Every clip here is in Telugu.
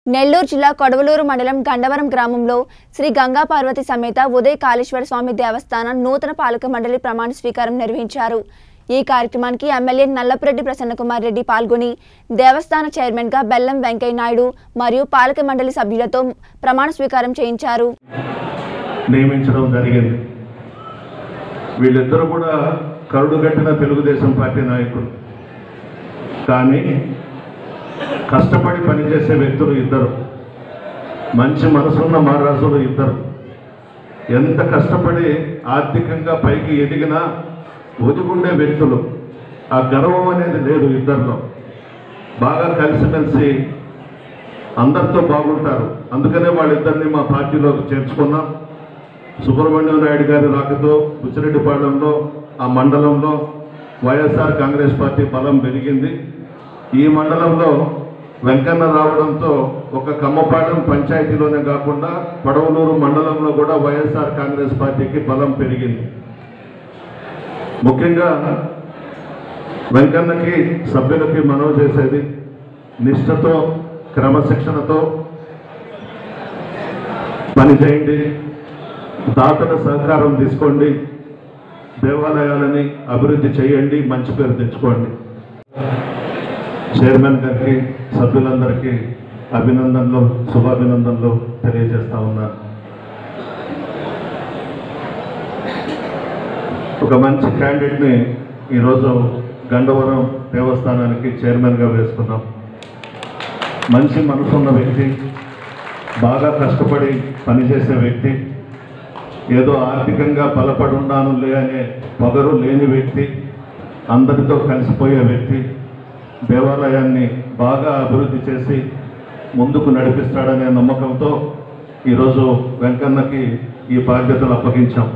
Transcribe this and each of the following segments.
నెల్లూరు జిల్లా కొడవలూరు మండలం గండవరం గ్రామంలో శ్రీ గంగా పార్వతి సమేత ఉదయ కాళేశ్వర స్వామి దేవస్థానం నూతన పాలక మండలి ప్రమాణ స్వీకారం నిర్వహించారు ఈ కార్యక్రమానికి ఎమ్మెల్యే నల్లపురెడ్డి ప్రసన్నకుమార్ రెడ్డి పాల్గొని దేవస్థాన చైర్మన్గా బెల్లం వెంకయ్య నాయుడు మరియు పాలక మండలి సభ్యులతో ప్రమాణ స్వీకారం చేయించారు నియమించడం జరిగింది వీళ్ళిద్దరూ కూడా కరుడుగట్టిన తెలుగుదేశం పార్టీ నాయకులు కానీ కష్టపడి పనిచేసే వ్యక్తులు ఇద్దరు మంచి మనసున్న మహారాజులు ఇద్దరు ఎంత కష్టపడి ఆర్థికంగా పైకి ఎదిగినా ఒదుగుండే వ్యక్తులు ఆ గర్వం అనేది లేదు ఇద్దరిలో బాగా కలిసిమెలిసి అందరితో బాగుంటారు అందుకనే వాళ్ళిద్దరిని మా పార్టీలోకి చేర్చుకున్నాం సుబ్రహ్మణ్యం నాయుడు గారి రాకతో బుచ్చిరెడ్డిపాళెంలో ఆ మండలంలో వైఎస్ఆర్ కాంగ్రెస్ పార్టీ బలం పెరిగింది ఈ మండలంలో వెంకన్న రావడంతో ఒక కమ్మపాలెం పంచాయతీలోనే కాకుండా పడవలూరు మండలంలో కూడా వైఎస్ఆర్ కాంగ్రెస్ పార్టీకి బలం పెరిగింది ముఖ్యంగా వెంకన్నకి సభ్యులకి మనవి చేసేది నిష్ఠతో క్రమశిక్షణతో పని చేయండి దాతల సహకారం తీసుకోండి దేవాలయాలని అభివృద్ధి చేయండి మంచి పేరు తెచ్చుకోండి చైర్మన్ గారికి సభ్యులందరికీ అభినందనలు శుభాభినందనలు తెలియజేస్తా ఉన్నాను ఒక మంచి క్యాండిడేట్ని ఈరోజు గండవరం దేవస్థానానికి చైర్మన్గా వేసుకున్నాం మంచి మనసున్న వ్యక్తి బాగా కష్టపడి పనిచేసే వ్యక్తి ఏదో ఆర్థికంగా బలపడి ఉన్నానులే అనే పొగరు లేని వ్యక్తి అందరితో కలిసిపోయే వ్యక్తి దేవాలయాన్ని బాగా అభివృద్ధి చేసి ముందుకు నడిపిస్తాడనే నమ్మకంతో ఈరోజు వెంకన్నకి ఈ బాధ్యతలు అప్పగించాం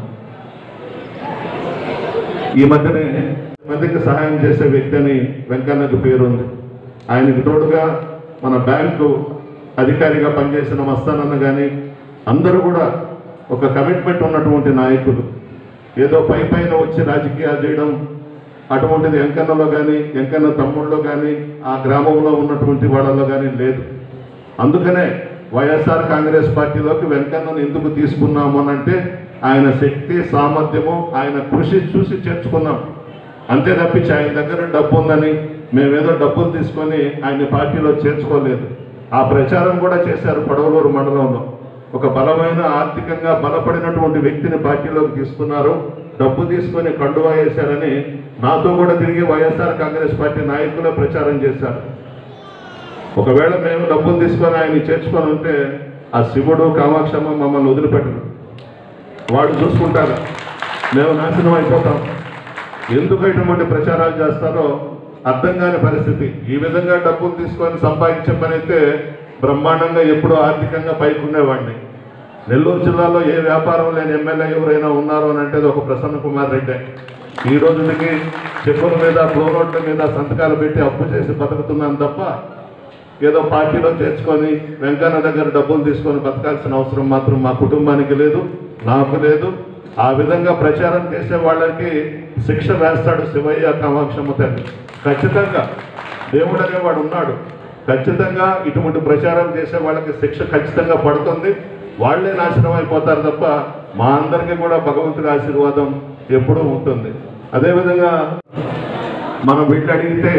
ఈ మధ్యనే మందికి సహాయం చేసే వ్యక్తి అని వెంకన్నకి పేరుంది ఆయనకి తోడుగా మన బ్యాంకు అధికారిగా పనిచేసిన మస్తానన్న కానీ అందరూ కూడా ఒక కమిట్మెంట్ ఉన్నటువంటి నాయకులు ఏదో పై పైన వచ్చి రాజకీయాలు చేయడం అటువంటిది వెంకన్నలో కానీ వెంకన్న తమ్ముళ్ళలో కానీ ఆ గ్రామంలో ఉన్నటువంటి వాళ్ళలో కానీ లేదు అందుకనే వైఎస్ఆర్ కాంగ్రెస్ పార్టీలోకి వెంకన్నను ఎందుకు తీసుకున్నాము అని అంటే ఆయన శక్తి సామర్థ్యము ఆయన కృషి చూసి చేర్చుకున్నాం అంతే తప్పించి ఆయన దగ్గర డబ్బు ఉందని మేమేదో డబ్బులు తీసుకొని ఆయన పార్టీలో చేర్చుకోలేదు ఆ ప్రచారం కూడా చేశారు పడవలూరు మండలంలో ఒక బలమైన ఆర్థికంగా బలపడినటువంటి వ్యక్తిని పార్టీలోకి తీసుకున్నారు డబ్బు తీసుకొని కండువా వేశారని నాతో కూడా తిరిగి వైఎస్ఆర్ కాంగ్రెస్ పార్టీ నాయకులే ప్రచారం చేశారు ఒకవేళ మేము డబ్బులు తీసుకొని ఆయన చేర్చుకొని ఉంటే ఆ శివుడు కామాక్షమ్మ మమ్మల్ని వదిలిపెట్టరు వాడు చూసుకుంటారు మేము నాశనం అయిపోతాం ఎందుకు ఇటువంటి ప్రచారాలు చేస్తారో అర్థం కాని పరిస్థితి ఈ విధంగా డబ్బులు తీసుకొని సంపాదించే పని అయితే బ్రహ్మాండంగా ఎప్పుడూ ఆర్థికంగా పైకి ఉండేవాడిని నెల్లూరు జిల్లాలో ఏ వ్యాపారం లేని ఎమ్మెల్యే ఎవరైనా ఉన్నారు అని అంటే అది ఒక ప్రసన్న కుమార్ రెడ్డి ఈ రోజుకి చెప్పుల మీద ఫ్లోర్ రోడ్ల మీద సంతకాలు పెట్టి అప్పు చేసి బతుకుతున్నాను తప్ప ఏదో పార్టీలో చేర్చుకొని వెంకన్న దగ్గర డబ్బులు తీసుకొని బతకాల్సిన అవసరం మాత్రం మా కుటుంబానికి లేదు నాకు లేదు ఆ విధంగా ప్రచారం చేసే వాళ్ళకి శిక్ష వేస్తాడు శివయ్య కామాక్షమ్మ తల్లి ఖచ్చితంగా దేవుడు అనేవాడు ఉన్నాడు ఖచ్చితంగా ఇటువంటి ప్రచారం చేసే వాళ్ళకి శిక్ష ఖచ్చితంగా పడుతుంది వాళ్ళే నాశనం అయిపోతారు తప్ప మా అందరికీ కూడా భగవంతుడి ఆశీర్వాదం ఎప్పుడూ ఉంటుంది అదేవిధంగా మనం వీళ్ళు అడిగితే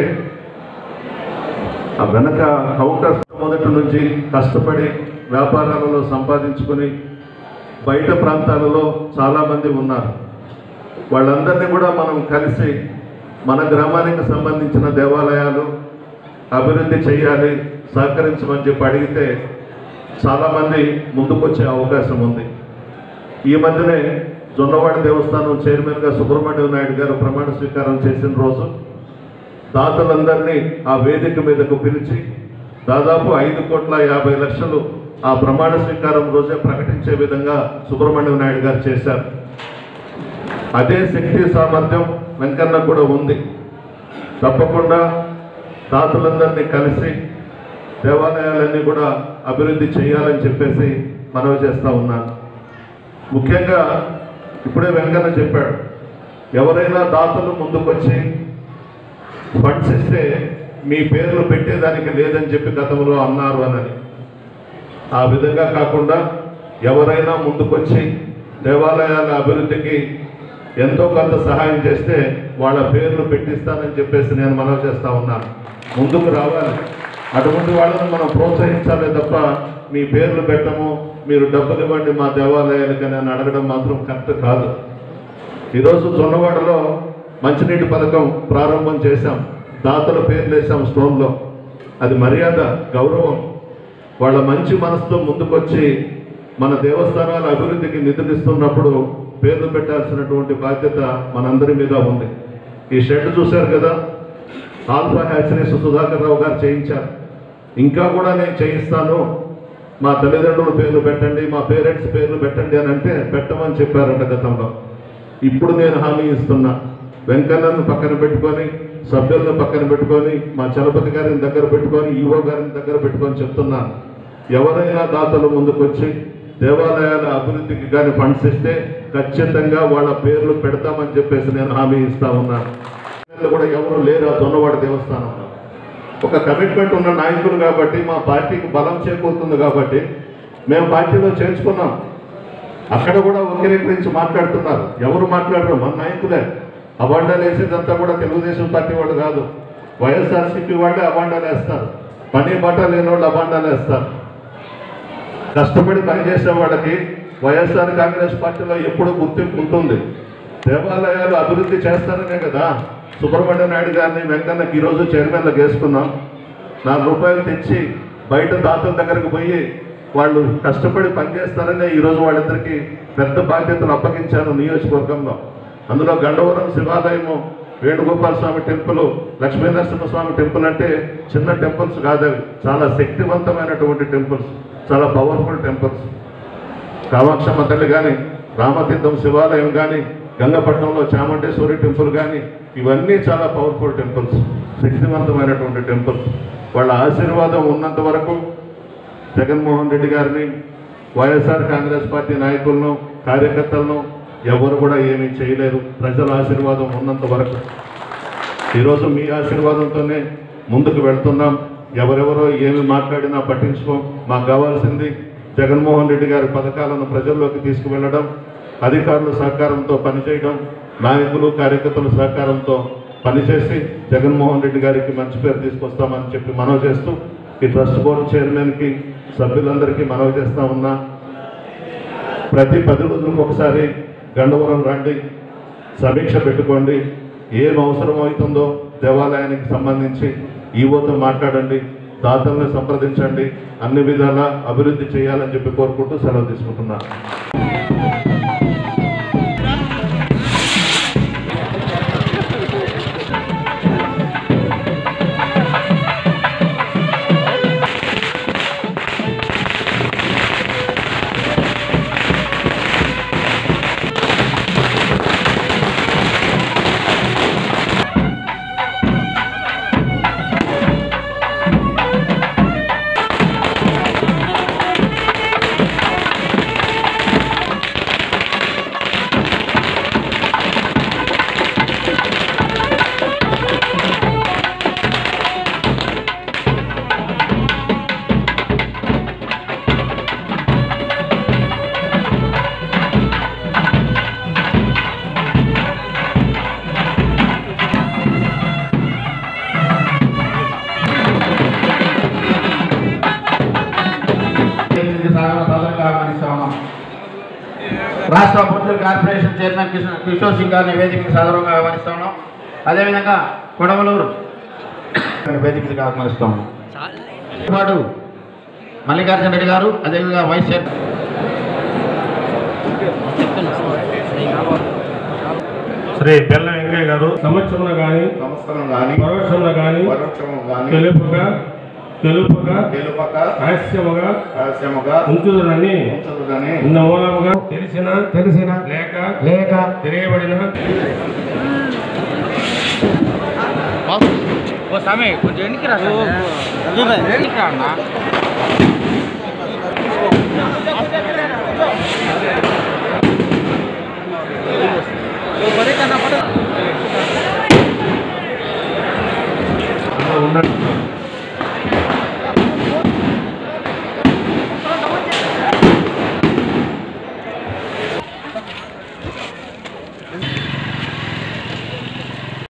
ఆ వెనక కౌంటర్ మొదటి నుంచి కష్టపడి వ్యాపారాలలో సంపాదించుకొని బయట ప్రాంతాలలో చాలామంది ఉన్నారు వాళ్ళందరినీ కూడా మనం కలిసి మన గ్రామానికి సంబంధించిన దేవాలయాలు అభివృద్ధి చేయాలి సహకరించమని చెప్పి అడిగితే చాలామంది ముందుకొచ్చే అవకాశం ఉంది ఈ మధ్యనే జొన్నవాడ దేవస్థానం చైర్మన్గా సుబ్రహ్మణ్యం నాయుడు గారు ప్రమాణ స్వీకారం చేసిన రోజు దాతలందరినీ ఆ వేదిక మీదకు పిలిచి దాదాపు ఐదు కోట్ల యాభై లక్షలు ఆ ప్రమాణ స్వీకారం రోజే ప్రకటించే విధంగా సుబ్రహ్మణ్యం నాయుడు గారు చేశారు అదే శక్తి సామర్థ్యం వెంకన్న కూడా ఉంది తప్పకుండా దాతలందరినీ కలిసి దేవాలయాలన్నీ కూడా అభివృద్ధి చేయాలని చెప్పేసి మనవి చేస్తా ఉన్నాను ముఖ్యంగా ఇప్పుడే వెంకన్న చెప్పాడు ఎవరైనా దాతలు ముందుకొచ్చి ఫండ్స్ ఇస్తే మీ పేర్లు పెట్టేదానికి లేదని చెప్పి గతంలో అన్నారు అని ఆ విధంగా కాకుండా ఎవరైనా ముందుకొచ్చి దేవాలయాల అభివృద్ధికి ఎంతో కొంత సహాయం చేస్తే వాళ్ళ పేర్లు పెట్టిస్తానని చెప్పేసి నేను మనవి చేస్తా ఉన్నాను ముందుకు రావాలి అటువంటి వాళ్ళని మనం ప్రోత్సహించాలి తప్ప మీ పేర్లు పెట్టము మీరు డబ్బులు ఇవ్వండి మా దేవాలయాలకి అని అడగడం మాత్రం కరెక్ట్ కాదు ఈరోజు జొన్నవాడలో మంచినీటి పథకం ప్రారంభం చేశాం దాతల పేర్లు వేసాం స్టోన్లో అది మర్యాద గౌరవం వాళ్ళ మంచి మనసుతో ముందుకొచ్చి మన దేవస్థానాల అభివృద్ధికి నిధులు ఇస్తున్నప్పుడు పేర్లు పెట్టాల్సినటువంటి బాధ్యత మనందరి మీద ఉంది ఈ షెడ్ చూశారు కదా ఆల్ఫా హ్యాచరీస్ సుధాకర్ రావు గారు చేయించారు ఇంకా కూడా నేను చేయిస్తాను మా తల్లిదండ్రుల పేర్లు పెట్టండి మా పేరెంట్స్ పేర్లు పెట్టండి అని అంటే పెట్టమని చెప్పారంట గతంలో ఇప్పుడు నేను హామీ ఇస్తున్నా వెంకన్నను పక్కన పెట్టుకొని సభ్యులను పక్కన పెట్టుకొని మా చలపతి గారిని దగ్గర పెట్టుకొని ఈవో గారిని దగ్గర పెట్టుకొని చెప్తున్నాను ఎవరైనా దాతలు ముందుకొచ్చి దేవాలయాల అభివృద్ధికి కానీ ఫండ్స్ ఇస్తే ఖచ్చితంగా వాళ్ళ పేర్లు పెడతామని చెప్పేసి నేను హామీ ఇస్తా ఉన్నాను వీళ్ళు కూడా ఎవరు లేరు ఆ దొన్నవాడ దేవస్థానంలో ఒక కమిట్మెంట్ ఉన్న నాయకులు కాబట్టి మా పార్టీకి బలం చేకూరుతుంది కాబట్టి మేము పార్టీలో చేర్చుకున్నాం అక్కడ కూడా వక్రీకరించి మాట్లాడుతున్నారు ఎవరు మాట్లాడరు మన నాయకులే అవాండాలు వేసేదంతా కూడా తెలుగుదేశం పార్టీ వాడు కాదు వైఎస్ఆర్సీపీ వాళ్ళే అవాండాలు వేస్తారు పని బట్ట లేని వాళ్ళు అవాండాలు వేస్తారు కష్టపడి పనిచేసే వాళ్ళకి వైఎస్ఆర్ కాంగ్రెస్ పార్టీలో ఎప్పుడూ గుర్తింపు ఉంటుంది దేవాలయాలు అభివృద్ధి చేస్తారనే కదా సుబ్రహ్మణ్య నాయుడు గారిని వెంకన్నకి ఈరోజు చైర్మన్లకు వేసుకున్నాం నాలుగు రూపాయలు తెచ్చి బయట దాతల దగ్గరకు పోయి వాళ్ళు కష్టపడి పనిచేస్తారనే ఈరోజు వాళ్ళిద్దరికి పెద్ద బాధ్యతలు అప్పగించాను నియోజకవర్గంలో అందులో గండవరం శివాలయము వేణుగోపాల స్వామి టెంపుల్ లక్ష్మీనరసింహ స్వామి టెంపుల్ అంటే చిన్న టెంపుల్స్ కాదవి చాలా శక్తివంతమైనటువంటి టెంపుల్స్ చాలా పవర్ఫుల్ టెంపుల్స్ కామాక్షమ్మ తల్లి కానీ రామతీర్థం శివాలయం కానీ గంగపట్నంలో చాముండేశ్వరి టెంపుల్ కానీ ఇవన్నీ చాలా పవర్ఫుల్ టెంపుల్స్ శక్తివంతమైనటువంటి టెంపుల్స్ వాళ్ళ ఆశీర్వాదం ఉన్నంత వరకు జగన్మోహన్ రెడ్డి గారిని వైఎస్ఆర్ కాంగ్రెస్ పార్టీ నాయకులను కార్యకర్తలను ఎవరు కూడా ఏమీ చేయలేరు ప్రజల ఆశీర్వాదం ఉన్నంత వరకు ఈరోజు మీ ఆశీర్వాదంతోనే ముందుకు వెళ్తున్నాం ఎవరెవరో ఏమి మాట్లాడినా పట్టించుకో మాకు కావాల్సింది జగన్మోహన్ రెడ్డి గారి పథకాలను ప్రజల్లోకి తీసుకువెళ్ళడం అధికారుల సహకారంతో పనిచేయడం నాయకులు కార్యకర్తల సహకారంతో పనిచేసి జగన్మోహన్ రెడ్డి గారికి మంచి పేరు తీసుకొస్తామని చెప్పి మనవి చేస్తూ ఈ ట్రస్ట్ బోర్డు చైర్మన్కి సభ్యులందరికీ మనవి చేస్తా ఉన్నా ప్రతి పది రోజులకు ఒకసారి గండవరం రండి సమీక్ష పెట్టుకోండి ఏం అవసరం అవుతుందో దేవాలయానికి సంబంధించి ఈవోతో మాట్లాడండి దాతల్ని సంప్రదించండి అన్ని విధాల అభివృద్ధి చేయాలని చెప్పి కోరుకుంటూ సెలవు తీసుకుంటున్నాను ఎనిమిది సాగర సాధనగా ఆహ్వానిస్తా ఉన్నాం రాష్ట్ర బొందూరు కార్పొరేషన్ చైర్మన్ కిషోర్ కిషోర్ సింగ్ గారిని వేదికకి సాధారణంగా ఆహ్వానిస్తా ఉన్నాం అదేవిధంగా కొడవలూరు వేదికకి ఆహ్వానిస్తా ఉన్నాం పాటు మల్లికార్జున రెడ్డి గారు అదేవిధంగా వైస్ చైర్మన్ శ్రీ బెల్ల వెంకయ్య గారు సంవత్సరంలో కానీ సంవత్సరం కానీ పరోక్షంలో కానీ పరోక్షము కానీ తెలుపుగా తెలుపుగా తెలుపక రహస్యముగా రహస్యముగా ఉంచుదనని ఉంచదుగానే ఉన్న మూలముగా తెలిసిన తెలిసిన లేక లేక తెలియబడిన ఓ సమయ కొంచెం ఎన్నికి రా ఎన్నికి రా అన్న